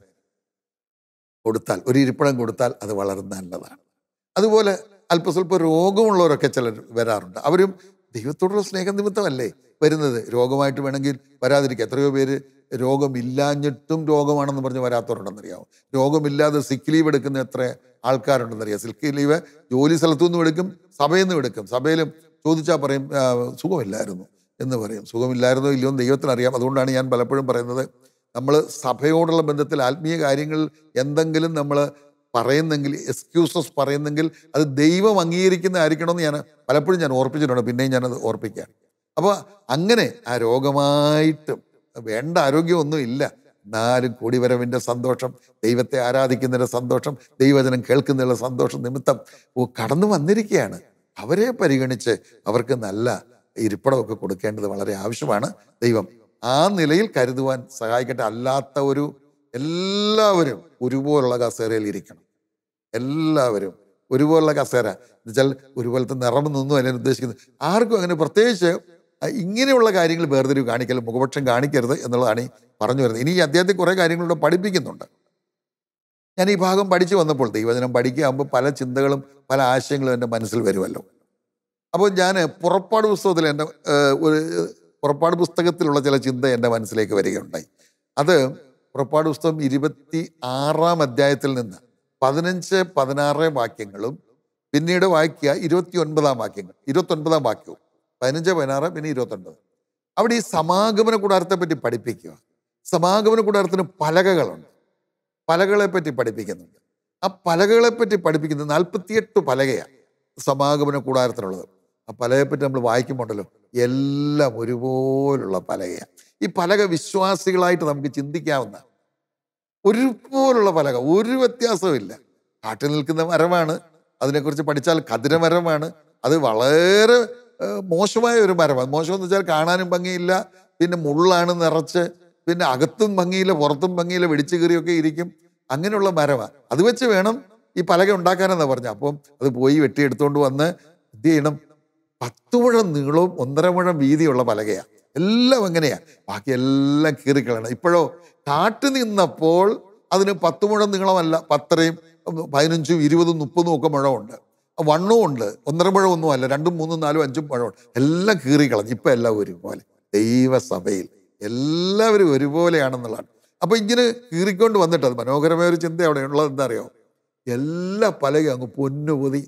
കൊടുത്താൽ ഒരു ഇരിപ്പിടം കൊടുത്താൽ അത് വളരെ നല്ലതാണ് അതുപോലെ അല്പസ്വല്പം രോഗമുള്ളവരൊക്കെ ചിലർ വരാറുണ്ട് അവരും ദൈവത്തോടുള്ള സ്നേഹം നിമിത്തമല്ലേ വരുന്നത് രോഗമായിട്ട് വേണമെങ്കിൽ വരാതിരിക്കുക എത്രയോ പേര് രോഗമില്ലാഞ്ഞിട്ടും രോഗമാണെന്ന് പറഞ്ഞ് വരാത്തവരുണ്ടെന്നറിയാമോ രോഗമില്ലാതെ സിക്ക് ലീവ് എടുക്കുന്ന എത്ര ആൾക്കാരുണ്ടെന്നറിയാം സിക്ക് ലീവ് ജോലി സ്ഥലത്തു നിന്നും എടുക്കും സഭയിൽ നിന്നും എടുക്കും സഭയിലും ചോദിച്ചാൽ പറയും "ആ, സുഖമില്ലായിരുന്നു എന്ന് പറയും സുഖമില്ലായിരുന്നോ ഇല്ലയോ എന്ന് ദൈവത്തിനറിയാം അതുകൊണ്ടാണ് ഞാൻ പലപ്പോഴും പറയുന്നത് നമ്മൾ സഭയോടുള്ള ബന്ധത്തിൽ ആത്മീയ കാര്യങ്ങളിൽ എന്തെങ്കിലും നമ്മൾ പറയുന്നെങ്കിൽ എക്സ്ക്യൂസസ് പറയുന്നെങ്കിൽ അത് ദൈവം അംഗീകരിക്കുന്ന ആയിരിക്കണമെന്ന് ഞാൻ പലപ്പോഴും ഞാൻ ഓർപ്പിച്ചിട്ടുണ്ട് പിന്നെയും ഞാനത് ഓർപ്പിക്കുകയാണ് അപ്പോൾ അങ്ങനെ ആ രോഗമായിട്ട് വേണ്ട ആരോഗ്യമൊന്നും ഇല്ല എന്നാലും കൂടിവരവിൻ്റെ സന്തോഷം ദൈവത്തെ ആരാധിക്കുന്നതിൻ്റെ സന്തോഷം ദൈവജനം കേൾക്കുന്നതിനുള്ള സന്തോഷം നിമിത്തം ഓ കടന്നു വന്നിരിക്കുകയാണ് അവരെ പരിഗണിച്ച് അവർക്ക് നല്ല ഇരിപ്പിടമൊക്കെ കൊടുക്കേണ്ടത് വളരെ ആവശ്യമാണ് ദൈവം ആ നിലയിൽ കരുതുവാൻ സഹായിക്കട്ടെ അല്ലാത്ത ഒരു എല്ലാവരും ഒരുപോലുള്ള കസേരയിൽ ഇരിക്കണം എല്ലാവരും ഒരുപോലുള്ള കസേര എന്നുവെച്ചാൽ ഒരുപോലത്തെ നിറമൊന്നും അല്ല ഞാൻ ഉദ്ദേശിക്കുന്നത് ആർക്കും അങ്ങനെ പ്രത്യേകിച്ച് അഹ് ഇങ്ങനെയുള്ള കാര്യങ്ങൾ വേർതിരിവ് കാണിക്കൽ മുഖപക്ഷം കാണിക്കരുത് എന്നുള്ളതാണ് ഈ പറഞ്ഞു വരുന്നത് ഇനി ഈ അദ്ദേഹത്തെ കുറേ കാര്യങ്ങളിലൂടെ പഠിപ്പിക്കുന്നുണ്ട് ഞാൻ ഈ ഭാഗം പഠിച്ചു വന്നപ്പോൾ ദൈവജനം പഠിക്കുകയാകുമ്പോൾ പല ചിന്തകളും പല ആശയങ്ങളും എൻ്റെ മനസ്സിൽ വരുമല്ലോ അപ്പോൾ ഞാൻ പുറപ്പാട് പുസ്തകത്തിൽ എൻ്റെ ഏഹ്, ഒരു പുറപ്പാട് പുസ്തകത്തിലുള്ള ചില ചിന്ത എൻ്റെ മനസ്സിലേക്ക് വരികയുണ്ടായി അത് പുറപ്പാട് പുസ്തകം ഇരുപത്തി ആറാം അധ്യായത്തിൽ നിന്ന് പതിനഞ്ച് പതിനാറ് വാക്യങ്ങളും പിന്നീട് വായിക്കുക ഇരുപത്തി ഒൻപതാം വാക്യങ്ങൾ ഇരുപത്തി ഒൻപതാം വാക്യവും പതിനഞ്ച് പതിനാറ് പിന്നെ ഇരുപത്തൊൻപത് അവിടെ ഈ സമാഗമന കൂടാരത്തെ പറ്റി പഠിപ്പിക്കുക സമാഗമന കൂടാരത്തിന് പലകകളുണ്ട് പലകളെ പറ്റി പഠിപ്പിക്കുന്നുണ്ട് ആ പലകളെ പറ്റി പഠിപ്പിക്കുന്നത് നാൽപ്പത്തിയെട്ട് പലകയാണ് സമാഗമന കൂടാരത്തിനുള്ളത് ആ പലകയെ പറ്റി നമ്മൾ വായിക്കുമ്പോണ്ടല്ലോ എല്ലാം ഒരുപോലുള്ള പലകയാണ് ഈ പലക വിശ്വാസികളായിട്ട് നമുക്ക് ചിന്തിക്കാവുന്ന ഒരുപോലുള്ള പലക ഒരു വ്യത്യാസവും ഇല്ല കാട്ടിൽ നിൽക്കുന്ന മരമാണ് അതിനെക്കുറിച്ച് പഠിച്ചാൽ കതിരമരമാണ് അത് വളരെ ഏഹ്, മോശമായ ഒരു മരമാണ് മോശം എന്ന് വെച്ചാൽ കാണാനും ഭംഗിയില്ല പിന്നെ മുള്ളാണ് നിറച്ച് പിന്നെ അകത്തും ഭംഗിയില്ല പുറത്തും ഭംഗിയില്ല വെടിച്ചു കീറിയൊക്കെ ഇരിക്കും അങ്ങനെയുള്ള മരമാണ് അത് വെച്ച് വേണം ഈ പലക ഉണ്ടാക്കാനെന്നാ പറഞ്ഞു അപ്പം അത് പോയി വെട്ടിയെടുത്തുകൊണ്ട് വന്ന് എന്ത് ചെയ്യണം പത്ത് മുഴം നീളവും ഒന്നര മുഴം വീതിയുള്ള പലകയാണ് എല്ലാം എങ്ങനെയാ ബാക്കി എല്ലാം കീറിക്കളയണം ഇപ്പോഴോ കാട്ടു നിന്നപ്പോൾ അതിന് പത്ത് മുഴം നീളമല്ല പത്തരയും പതിനഞ്ചും ഇരുപതും മുപ്പതും ഒക്കെ മുഴമുണ്ട് വണ്ണവും ഉണ്ട് ഒന്നര മുഴം ഒന്നും അല്ല രണ്ടും മൂന്നും നാലും അഞ്ചും മുഴമുണ്ട് എല്ലാം കീറിക്കളഞ്ഞു ഇപ്പം എല്ലാം ഒരുപോലെ ദൈവസഭയിൽ എല്ലാവരും ഒരുപോലെയാണെന്നുള്ളതാണ് അപ്പൊ ഇങ്ങനെ കീറിക്കൊണ്ട് വന്നിട്ട് അത് മനോഹരമായ ഒരു ചിന്ത അവിടെ ഉള്ളത് എന്താ അറിയോ എല്ലാ പലകയും അങ്ങ് പൊന്നുപൊതി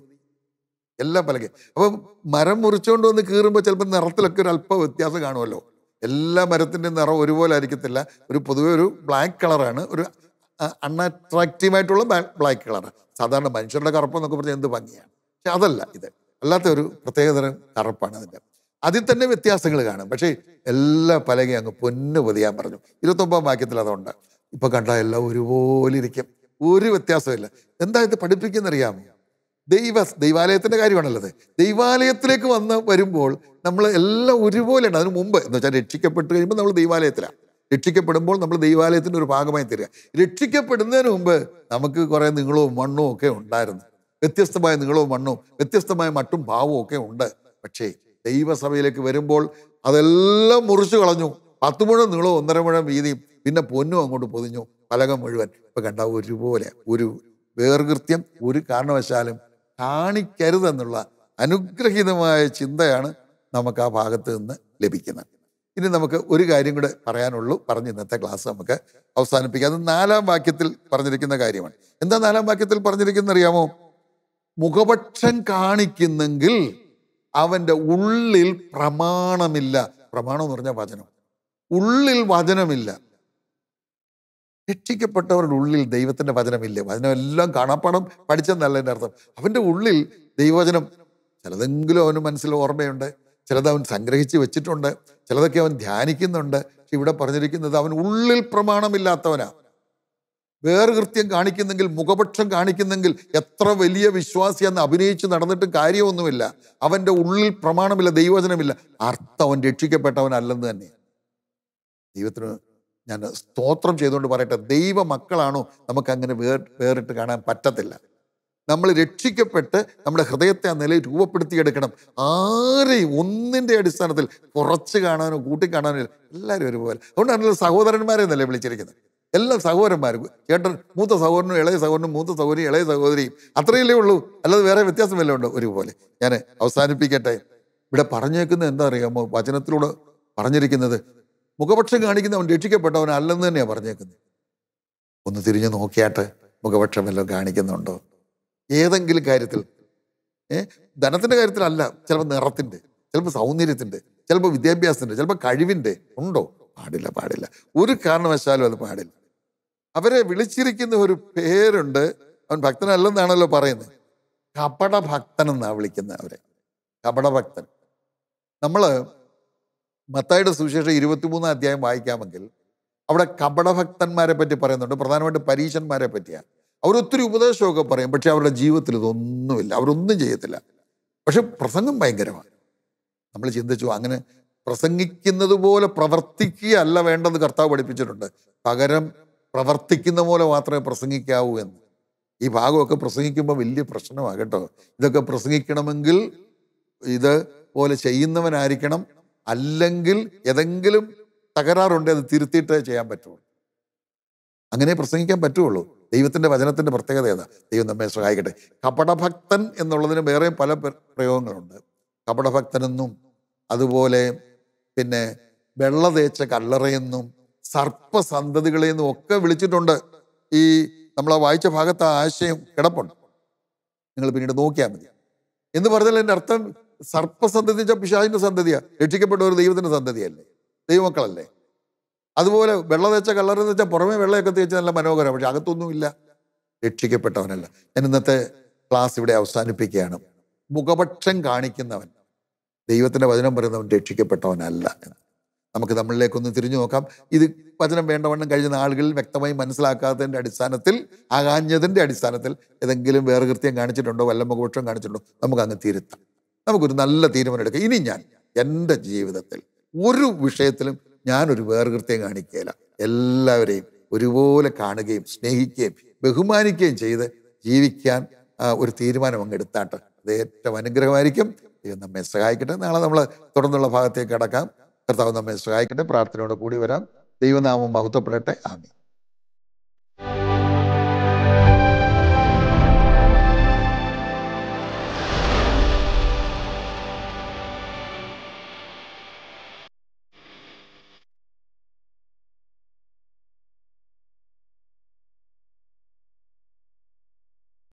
എല്ലാ പലകയും അപ്പൊ മരം മുറിച്ചുകൊണ്ട് വന്ന് കീറുമ്പോൾ ചിലപ്പോൾ നിറത്തിലൊക്കെ ഒരു അല്പ വ്യത്യാസം കാണുമല്ലോ എല്ലാ മരത്തിന്റെ നിറം ഒരുപോലെ ആയിരിക്കത്തില്ല ഒരു പൊതുവെ ഒരു ബ്ലാക്ക് കളറാണ് ഒരു അൺഅട്രാക്റ്റീവ് ആയിട്ടുള്ള ബ്ലാക്ക് കളർ സാധാരണ മനുഷ്യരുടെ കറുപ്പ് എന്നൊക്കെ പറഞ്ഞാൽ എന്ത് ഭംഗിയാണ് പക്ഷെ അതല്ല ഇത് അല്ലാത്ത ഒരു പ്രത്യേകതരം കറുപ്പാണ് അതിന്റെ അതിൽ തന്നെ വ്യത്യാസങ്ങൾ കാണും പക്ഷേ എല്ലാ പലകയും അങ്ങ് പൊന്നു പൊതിയാൻ പറഞ്ഞു ഇരുപത്തൊമ്പതാം വാക്യത്തിൽ അതുണ്ട് ഇപ്പൊ കണ്ട എല്ലാം ഒരുപോലെ ഇരിക്കും ഒരു വ്യത്യാസമില്ല എന്താ ഇത് പഠിപ്പിക്കുന്നറിയാമോ ദൈവ ദൈവാലയത്തിന്റെ കാര്യമാണല്ലത് ദൈവാലയത്തിലേക്ക് വന്ന് വരുമ്പോൾ നമ്മൾ എല്ലാം ഒരുപോലെയാണ് അതിന് മുമ്പ് എന്ന് വെച്ചാൽ രക്ഷിക്കപ്പെട്ട് കഴിയുമ്പോൾ നമ്മൾ ദൈവാലയത്തിലാണ് രക്ഷിക്കപ്പെടുമ്പോൾ നമ്മൾ ദൈവാലയത്തിന്റെ ഒരു ഭാഗമായി തീരുക രക്ഷിക്കപ്പെടുന്നതിന് മുമ്പ് നമുക്ക് കുറെ നീളവും മണ്ണും ഒക്കെ ഉണ്ടായിരുന്നു വ്യത്യസ്തമായ നീളവും മണ്ണും വ്യത്യസ്തമായ മട്ടും ഭാവവും ഒക്കെ ഉണ്ട് പക്ഷേ ദൈവസഭയിലേക്ക് വരുമ്പോൾ അതെല്ലാം മുറിച്ചു കളഞ്ഞു പത്ത് മുഴം നീളവും ഒന്നര മുഴം വീതിയും പിന്നെ പൊന്നും അങ്ങോട്ട് പൊതിഞ്ഞു പലകം മുഴുവൻ ഇപ്പൊ കണ്ട ഒരുപോലെ ഒരു വേർകൃത്യം ഒരു കാരണവശാലും കാണിക്കരുതെന്നുള്ള അനുഗ്രഹീതമായ ചിന്തയാണ് നമുക്ക് ആ ഭാഗത്ത് നിന്ന് ലഭിക്കുന്നത് ഇനി നമുക്ക് ഒരു കാര്യം കൂടെ പറയാനുള്ളൂ പറഞ്ഞ് ഇന്നത്തെ ക്ലാസ് നമുക്ക് അവസാനിപ്പിക്കാം അത് നാലാം വാക്യത്തിൽ പറഞ്ഞിരിക്കുന്ന കാര്യമാണ് എന്താ നാലാം വാക്യത്തിൽ പറഞ്ഞിരിക്കുന്ന അറിയാമോ മുഖപക്ഷം കാണിക്കുന്നെങ്കിൽ അവന്റെ ഉള്ളിൽ പ്രമാണമില്ല പ്രമാണം എന്ന് പറഞ്ഞാൽ വചനം ഉള്ളിൽ വചനമില്ല രക്ഷിക്കപ്പെട്ടവരുടെ ഉള്ളിൽ ദൈവത്തിന്റെ വചനമില്ല വചനം എല്ലാം കാണാപ്പാടം പഠിച്ചെന്നല്ല എൻ്റെ അർത്ഥം അവന്റെ ഉള്ളിൽ ദൈവവചനം ചിലതെങ്കിലും അവന് മനസ്സിൽ ഓർമ്മയുണ്ട് ചിലത് അവൻ സംഗ്രഹിച്ച് വെച്ചിട്ടുണ്ട് ചിലതൊക്കെ അവൻ ധ്യാനിക്കുന്നുണ്ട് പക്ഷെ ഇവിടെ പറഞ്ഞിരിക്കുന്നത് അവൻ ഉള്ളിൽ പ്രമാണമില്ലാത്തവനാ വേർകൃത്യം കാണിക്കുന്നെങ്കിൽ മുഖപക്ഷം കാണിക്കുന്നെങ്കിൽ എത്ര വലിയ വിശ്വാസിയെന്ന് അഭിനയിച്ച് നടന്നിട്ടും കാര്യമൊന്നുമില്ല അവന്റെ ഉള്ളിൽ പ്രമാണമില്ല ദൈവവചനമില്ല അർത്ഥം അവൻ രക്ഷിക്കപ്പെട്ടവനല്ലെന്ന് തന്നെ ദൈവത്തിന് ഞാൻ സ്തോത്രം ചെയ്തുകൊണ്ട് പറയട്ടെ ദൈവ മക്കളാണോ നമുക്ക് അങ്ങനെ വേർ വേറിട്ട് കാണാൻ പറ്റത്തില്ല നമ്മൾ രക്ഷിക്കപ്പെട്ട് നമ്മുടെ ഹൃദയത്തെ ആ നിലയിൽ രൂപപ്പെടുത്തിയെടുക്കണം ആരെയും ഒന്നിന്റെ അടിസ്ഥാനത്തിൽ കുറച്ച് കാണാനോ കൂട്ടി കാണാനോ ഇല്ല. എല്ലാവരും ഒരുപോലെ അതുകൊണ്ടാണല്ലോ സഹോദരന്മാരെ എന്നല്ലേ വിളിച്ചിരിക്കുന്നത് എല്ലാ സഹോദരന്മാരും ചേട്ടൻ മൂത്ത സഹോദരനും ഇളയ സഹോദരനും മൂത്ത സഹോദരി ഇളയ സഹോദരിയും അത്രയല്ലേ ഉള്ളൂ അല്ലാതെ വേറെ വ്യത്യാസം വല്ലതും ഉണ്ടോ ഒരുപോലെ ഞാൻ അവസാനിപ്പിക്കട്ടെ ഇവിടെ പറഞ്ഞേക്കുന്നത് എന്താ അറിയാമോ വചനത്തിലൂടെ പറഞ്ഞിരിക്കുന്നത് മുഖപക്ഷം കാണിക്കുന്നവൻ രക്ഷിക്കപ്പെട്ടവൻ അല്ലെന്ന് തന്നെയാണ് പറഞ്ഞേക്കുന്നത് ഒന്ന് തിരിഞ്ഞു നോക്കിയാട്ട് മുഖപക്ഷം വല്ലതും കാണിക്കുന്നുണ്ടോ ഏതെങ്കിലും കാര്യത്തിൽ ഏ ധനത്തിന്റെ കാര്യത്തിലല്ല ചിലപ്പോൾ നിറത്തിന്റെ ചിലപ്പോൾ സൗന്ദര്യത്തിന്റെ ചിലപ്പോൾ വിദ്യാഭ്യാസത്തിന്റെ ചിലപ്പോൾ കഴിവിന്റെ ഉണ്ടോ പാടില്ല പാടില്ല ഒരു കാരണവശാലും അത് പാടില്ല അവരെ വിളിച്ചിരിക്കുന്ന ഒരു പേരുണ്ട് അവൻ ഭക്തനല്ലെന്നാണല്ലോ പറയുന്നത് കപട ഭക്തൻ എന്നാണ് വിളിക്കുന്നത് അവരെ കപടഭക്തൻ നമ്മൾ മത്തായുടെ സുവിശേഷം ഇരുപത്തിമൂന്നാം അധ്യായം വായിക്കാമെങ്കിൽ അവിടെ കപടഭക്തന്മാരെ പറ്റി പറയുന്നുണ്ട് പ്രധാനമായിട്ട് പരീശന്മാരെ പറ്റിയാണ് അവരൊത്തിരി ഉപദേശമൊക്കെ പറയും പക്ഷെ അവരുടെ ജീവിതത്തിൽ ഇതൊന്നുമില്ല അവരൊന്നും ചെയ്യത്തില്ല പക്ഷെ പ്രസംഗം ഭയങ്കരമാണ് നമ്മൾ ചിന്തിച്ചു അങ്ങനെ പ്രസംഗിക്കുന്നത് പോലെ പ്രവർത്തിക്കുകയല്ല വേണ്ടെന്ന് കർത്താവ് പഠിപ്പിച്ചിട്ടുണ്ട് പകരം പ്രവർത്തിക്കുന്ന പോലെ മാത്രമേ പ്രസംഗിക്കാവൂ എന്ന് ഈ ഭാഗമൊക്കെ പ്രസംഗിക്കുമ്പോൾ വലിയ പ്രശ്നമാണ് കേട്ടോ ഇതൊക്കെ പ്രസംഗിക്കണമെങ്കിൽ ഇത് പോലെ ചെയ്യുന്നവനായിരിക്കണം അല്ലെങ്കിൽ ഏതെങ്കിലും തകരാറുണ്ട് അത് തിരുത്തിയിട്ടേ ചെയ്യാൻ പറ്റുള്ളൂ അങ്ങനെ പ്രസംഗിക്കാൻ പറ്റുള്ളൂ ദൈവത്തിന്റെ വചനത്തിന്റെ പ്രത്യേകത ഏതാ ദൈവം നമ്മെ സഹായിക്കട്ടെ കപടഭക്തൻ എന്നുള്ളതിന് വേറെ പല പ്ര- പ്രയോഗങ്ങളുണ്ട് കപടഭക്തനെന്നും അതുപോലെ പിന്നെ വെള്ള തേച്ച കല്ലറയെന്നും സർപ്പസന്തതികളെന്നും ഒക്കെ വിളിച്ചിട്ടുണ്ട് ഈ നമ്മൾ ആ വായിച്ച ഭാഗത്ത് ആ ആശയം കിടപ്പുണ്ട് നിങ്ങൾ പിന്നീട് നോക്കിയാൽ മതി എന്ന് പറഞ്ഞാൽ എൻ്റെ അർത്ഥം സർപ്പസന്തതി വെച്ചാൽ പിശാചിന്റെ സന്തതിയാ രക്ഷിക്കപ്പെട്ട ഒരു ദൈവത്തിന്റെ സന്തതിയല്ലേ ദൈവമക്കളല്ലേ അതുപോലെ വെള്ള തേച്ച കള്ളറെന്ന് വെച്ചാൽ പുറമേ വെള്ളയൊക്കെ തേച്ച് നല്ല മനോഹരം പക്ഷെ അകത്തൊന്നുമില്ല രക്ഷിക്കപ്പെട്ടവനല്ല ഞാൻ ഇന്നത്തെ ക്ലാസ് ഇവിടെ അവസാനിപ്പിക്കുകയാണ് മുഖപക്ഷം കാണിക്കുന്നവൻ ദൈവത്തിന്റെ വചനം പറയുന്നവൻ രക്ഷിക്കപ്പെട്ടവനല്ല എന്ന് നമുക്ക് നമ്മളിലേക്കൊന്ന് തിരിഞ്ഞു നോക്കാം ഇത് വചനം വേണ്ടവണ്ണം കഴിഞ്ഞ നാളുകളിൽ വ്യക്തമായി മനസ്സിലാക്കാത്തതിന്റെ അടിസ്ഥാനത്തിൽ ആകാഞ്ഞതിന്റെ അടിസ്ഥാനത്തിൽ ഏതെങ്കിലും വേറെ കൃത്യം കാണിച്ചിട്ടുണ്ടോ വല്ല മുഖപക്ഷം കാണിച്ചിട്ടുണ്ടോ നമുക്ക് അങ്ങ് തിരുത്താം നമുക്കൊരു നല്ല തീരുമാനം എടുക്കാം ഇനി ഞാൻ എൻ്റെ ജീവിതത്തിൽ ഒരു വിഷയത്തിലും ഞാനൊരു വേർകൃത്യം കാണിക്കുകയില്ല എല്ലാവരെയും ഒരുപോലെ കാണുകയും സ്നേഹിക്കുകയും ബഹുമാനിക്കുകയും ചെയ്ത് ജീവിക്കാൻ ആ, ഒരു തീരുമാനം അങ്ങ് എടുത്താട്ട് അത് ഏറ്റവും അനുഗ്രഹമായിരിക്കും ദൈവം നമ്മെ സഹായിക്കട്ടെ നാളെ നമ്മൾ തുടർന്നുള്ള ഭാഗത്തേക്ക് കടക്കാം കർത്താവ് നമ്മെ സഹായിക്കട്ടെ പ്രാർത്ഥനയോടെ കൂടി വരാം ദൈവനാമം മഹത്വപ്പെടട്ടെ ആമീൻ